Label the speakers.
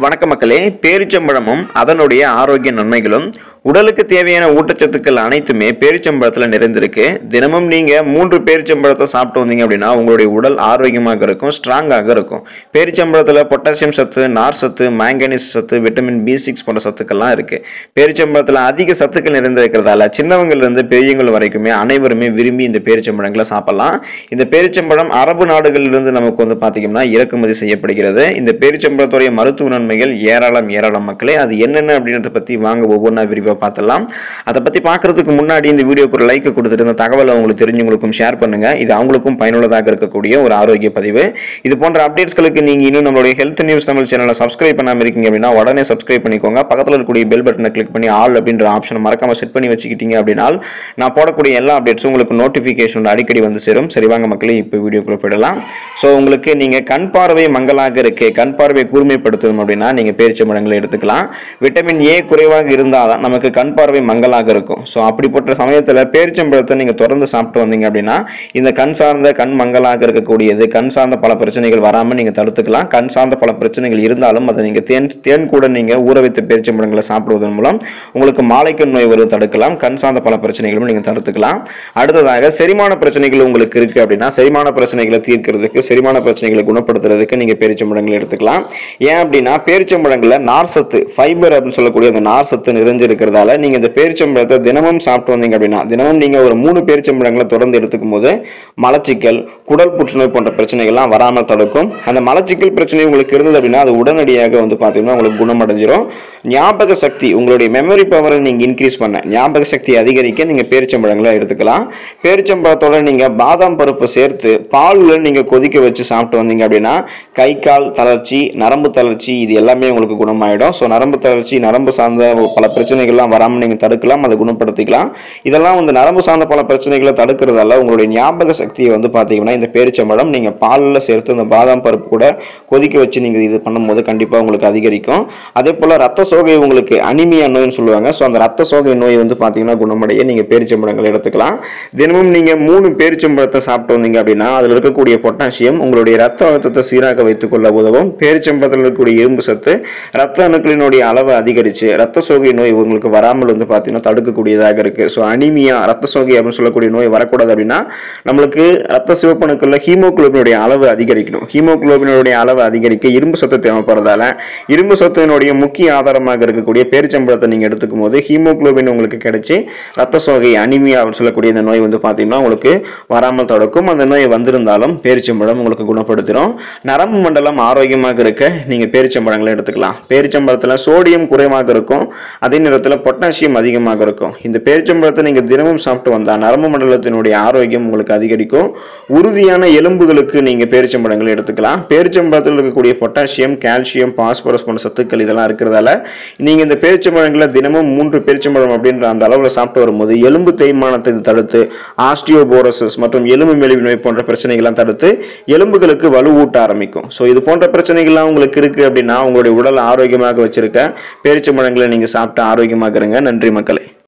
Speaker 1: வணக்க மக்களே பேரிச்சம்பழமும் அதனுடைய ஆரோக்கிய நன்மைகளும் உடலுக்கு தேவையான ஊட்டச்சத்துக்கள் அனைத்துமே பேரிச்சம்பழத்தில் நிறைந்திருக்கு தினமும் நீங்கள் மூன்று பேரிச்சம்பழத்தை சாப்பிட்டு வந்தீங்க அப்படின்னா உங்களுடைய உடல் ஆரோக்கியமாக இருக்கும் ஸ்ட்ராங்காக இருக்கும் பேரிச்சம்பழத்தில் பொட்டாசியம் சத்து நார் சத்து மேங்கனீஸ் சத்து விட்டமின் பி சிக்ஸ் போன்ற சத்துக்கள்லாம் இருக்குது பேரிச்சம்பழத்தில் அதிக சத்துக்கள் நிறைந்திருக்கிறதால சின்னவங்கள்லேருந்து பெரியவங்கள் வரைக்குமே அனைவருமே விரும்பி இந்த பேரிச்சம்பழங்களை சாப்பிடலாம் இந்த பேரிச்சம்பழம் அரபு நாடுகளிலிருந்து நமக்கு வந்து பார்த்திங்கன்னா இறக்குமதி செய்யப்படுகிறது இந்த பேரிச்சம்பழத்துடைய மருத்துவ நன்மைகள் ஏராளம் ஏராளம் மக்களே அது என்னென்ன அப்படின்றத பற்றி வாங்க ஒவ்வொன்றா விரிவாக பார்த்துடலாம் அதை பற்றி பார்க்கறதுக்கு முன்னாடி இந்த வீடியோக்கு ஒரு லைக் கொடுத்துட்டு இந்த தகவலை உங்களுக்கு தெரிஞ்சவங்களுக்கும் ஷேர் பண்ணுங்க இது அவங்களுக்கும் பயனுள்ளதாக இருக்கக்கூடிய ஒரு ஆரோக்கிய பதிவு இது போன்ற அப்டேட்ஸ்களுக்கு நீங்கள் இன்னும் நம்மளுடைய ஹெல்த் நியூஸ் தமிழ் சேனலை சப்ஸ்கிரைப் பண்ணாமல் இருக்கீங்க அப்படின்னா உடனே சப்ஸ்கிரைப் பண்ணிக்கோங்க பக்கத்தில் இருக்கக்கூடிய பெல் பட்டனை கிளிக் பண்ணி ஆல் அப்படின்ற ஆப்ஷனை மறக்காம செட் பண்ணி வச்சுக்கிட்டீங்க அப்படின்னா நான் போடக்கூடிய எல்லா அப்டேட்ஸும் உங்களுக்கு நோட்டிஃபிகேஷன் அடிக்கடி வந்து சேரும் சரி வாங்க மக்களே இப்போ வீடியோக்குள்ள போயிடலாம் ஸோ உங்களுக்கு நீங்கள் கண் பார்வை மங்கலாக இருக்கு கண் பார்வை கூர்மைப்படுத்தணும் அப்படின்னா நீங்கள் பேரிச்சம்பழங்களை எடுத்துக்கலாம் விட்டமின் ஏ குறைவாக இருந்தால் தான் நமக்கு கண் பார்வை மங்கலாக இருக்கும் ஸோ அப்படிப்பட்ட சமயத்தில் பேரிச்சம்பழத்தை நீங்கள் தொடர்ந்து சாப்பிட்டு வந்தீங்க அப்படின்னா இந்த கண் சார்ந்த கண் மங்கலாக இருக்கக்கூடியது கண் சார்ந்த பல பிரச்சனைகள் வராமல் நீங்கள் தடுத்துக்கலாம் கண் சார்ந்த பல பிரச்சனைகள் இருந்தாலும் அதை நீங்கள் தேன் தேன் கூட நீங்கள் ஊற வைத்த பேரிச்சம்பழங்களை சாப்பிடுவதன் மூலம் உங்களுக்கு மாலைக்கண் நோய் வருவது தடுக்கலாம் கண் சார்ந்த பல பிரச்சனைகளும் நீங்கள் தடுத்துக்கலாம் அடுத்ததாக செரிமான பிரச்சனைகள் உங்களுக்கு இருக்குது அப்படின்னா செரிமான பிரச்சனைகளை தீர்க்கிறதுக்கு செரிமான பிரச்சனைகளை குணப்படுத்துறதுக்கு நீங்கள் பேரிச்சம்பழங்களை எடுத்துக்கலாம் ஏன் அப்படின்னா பேரிச்சம்பழங்களில் நார் சத்து ஃபைபர் அப்படின்னு சொல்லக்கூடிய அந்த நார் சத்து நிறைஞ்சிருக்கிறதால நீங்கள் இந்த பேரிச்சம்பழத்தை தினமும் சாப்பிட்டு வந்தீங்க அப்படின்னா தினமும் நீங்கள் ஒரு மூணு பேரிச்சம்பழங்களை தொடர்ந்து எடுத்துக்கும் போது மலச்சிக்கல் குடல் புற்றுநோய் போன்ற பிரச்சனைகள்லாம் வராமல் தடுக்கும் அந்த மலச்சிக்கல் பிரச்சனை உங்களுக்கு இருந்தது அப்படின்னா அது உடனடியாக வந்து பார்த்தீங்கன்னா உங்களுக்கு குணமடைஞ்சிரும் ஞாபக சக்தி உங்களுடைய மெமரி பவரை நீங்கள் இன்க்ரீஸ் பண்ண ஞாபக சக்தி அதிகரிக்க நீங்கள் பேரிச்சம்பழங்களை எடுத்துக்கலாம் பேரிச்சம்பழத்தோட நீங்கள் பாதாம் பருப்பு சேர்த்து பாலில் நீங்கள் கொதிக்க வச்சு சாப்பிட்டு வந்தீங்க அப்படின்னா கை கால் தளர்ச்சி நரம்பு தளர்ச்சி இது எல்லாமே உங்களுக்கு குணமாயிடும் ஸோ நரம்பு தளர்ச்சி நரம்பு சார்ந்த பல பிரச்சனைகள்லாம் வராமல் நீங்கள் தடுக்கலாம் அதை குணப்படுத்திக்கலாம் இதெல்லாம் வந்து நரம்பு சார்ந்த பல பிரச்சனைகளை தடுக்கிறதால உங்களுடைய ஞாபக சக்தியை வந்து பார்த்தீங்கன்னா இந்த பேரிச்சம்பழம் நீங்கள் பாலில் சேர்த்து இந்த பாதாம் பருப்பு கூட கொதிக்க வச்சு நீங்கள் இது பண்ணும்போது கண்டிப்பாக உங்களுக்கு அதிகரிக்கும் அதே போல் ரத்த சோகை உங்களுக்கு அனிமியா நோய்னு சொல்லுவாங்க ஸோ அந்த ரத்த சோகை நோய் வந்து பார்த்தீங்கன்னா குணமடைய நீங்கள் பேரிச்சம்பழங்கள் எடுத்துக்கலாம் தினமும் நீங்கள் மூணு பேரிச்சம்பழத்தை சாப்பிட்டு வந்தீங்க அப்படின்னா அதில் இருக்கக்கூடிய பொட்டாசியம் உங்களுடைய ரத்த அழுத்தத்தை சீராக வைத்துக்கொள்ள உதவும் பேரிச்சம்பழத்தில் இருக்கக்கூடிய இரும்பு சத்து ரத்த அணுக்களினுடைய அளவை அதிகரித்து ரத்த சோகை நோய் உங்களுக்கு வராமல் வந்து பார்த்தீங்கன்னா தடுக்கக்கூடியதாக இருக்குது ஸோ அனிமியா ரத்த சோகை அப்படின்னு சொல்லக்கூடிய நோய் வரக்கூடாது அப்படின்னா நம்மளுக்கு ரத்த சிவப்பணுக்களில் ஹீமோகுளோபினுடைய அளவு அதிகரிக்கணும் ஹீமோகுளோபினுடைய அளவு அதிகரிக்க இரும்பு சத்து தேவைப்படுறதால இரும்பு சத்தினுடைய முக்கிய ஆதாரமாக இருக்கக்கூடிய பேரிச்சம்பழத்தை நீங்கள் எடுத்துக்கும் போது ஹீமோகுளோபின் உங்களுக்கு கிடைச்சி ரத்த சோகை அனிமியா அப்படின்னு சொல்லக்கூடிய இந்த நோய் வந்து பார்த்தீங்கன்னா உங்களுக்கு வராமல் தடுக்கும் அந்த நோய் வந்திருந்தாலும் பேரிச்சம்பழம் உங்களுக்கு குணப்படுத்திடும் நரம்பு மண்டலம் ஆரோக்கியமாக இருக்க நீங்கள் பேரிச்சம்பழங்களை எடுத்துக்கலாம் பேரிச்சம்பழத்தில் சோடியம் குறைவாக இருக்கும் அதே நேரத்தில் பொட்டாசியம் அதிகமாக இருக்கும் இந்த பேரிச்சம்பழத்தை நீங்கள் தினமும் சாப்பிட்டு வந்தால் நரம்பு மண்டலத்தினுடைய ஆரோக்கியம் உங்களுக்கு அதிகரிக்கும் உறுதியான எலும்புகளுக்கு நீங்கள் பேரிச்சம்பழங்களை எடுத்துக்கலாம் பேரிச்சம்பழத்தில் இருக்கக்கூடிய பொட்டாசியம் கால்சியம் பாஸ்பரஸ் போன்ற சத்துக்கள் இதெல்லாம் இருக்கிறதால நீங்கள் இந்த பேரிச்சம்பழங்களை தினமும் மூன்று பேரிச்சம்பழம் அப்படின்ற அந்த அளவில் சாப்பிட்டு வரும்போது எலும்பு தேய்மானத்தை இது தடுத்து ஆஸ்டியோபோரோசிஸ் மற்றும் எலும்பு மெலிவு நோய் போன்ற பிரச்சனைகள்லாம் தடுத்து எலும்புகளுக்கு வலுவூட்ட ஆரம்பிக்கும் ஸோ இது போன்ற பிரச்சனைகள்லாம் உங்களுக்கு இருக்குது அப்படின்னா உங்களுடைய உடல் ஆரோக்கியமாக வச்சிருக்க பேரிச்சம்பழங்களை நீங்கள் சாப்பிட்டு ஆரோக்கியமாக இருங்க நன்றி மக்களே